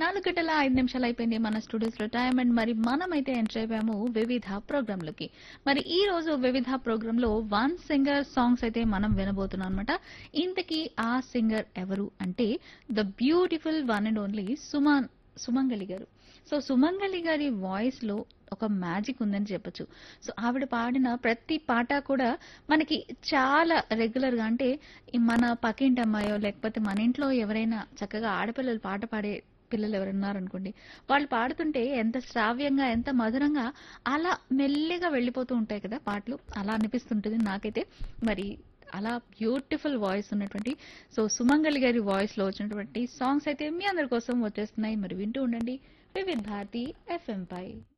నాలుగు గంటల ఐదు నిమిషాలు అయిపోయింది మన స్టూడియోస్ లో టైం అండ్ మరి మనమైతే ఎంటర్ అయిపోయాము వివిధ ప్రోగ్రామ్ లోకి మరి ఈ రోజు వివిధ ప్రోగ్రామ్ లో వన్ సింగర్ సాంగ్స్ అయితే మనం వినబోతున్నాం అనమాట ఇంతకీ ఆ సింగర్ ఎవరు అంటే the beautiful one and only Suman Sumangali గారు సో సుమంగళి గారి వాయిస్ లో ఒక మ్యాజిక్ ఉందని చెప్పొచ్చు సో ఆవిడ పాడిన ప్రతి పాట కూడా మనకి చాలా రెగ్యులర్ గా అంటే ఈ మన పక్కింటి అమ్మాయో లేకపోతే మన ఇంట్లో ఎవరైనా చక్కగా ఆడపిల్లలు పాట పాడే పిల్లలు ఎవరు ఉన్నారనుకోండి వాళ్ళు పాడుతుంటే ఎంత శ్రావ్యంగా ఎంత మధురంగా అలా మెల్లిగా వెళ్ళిపోతూ ఉంటాయి కదా పాటలు అలా అనిపిస్తుంటుంది నాకైతే మరి అలా బ్యూటిఫుల్ వాయిస్ ఉన్నటువంటి సో సుమంగళి గారి వాయిస్ లో వచ్చినటువంటి సాంగ్స్ అయితే మీ అందరి కోసం వచ్చేస్తున్నాయి మరి వింటూ ఉండండి వివిధ్ భారతి ఎఫ్ఎం పై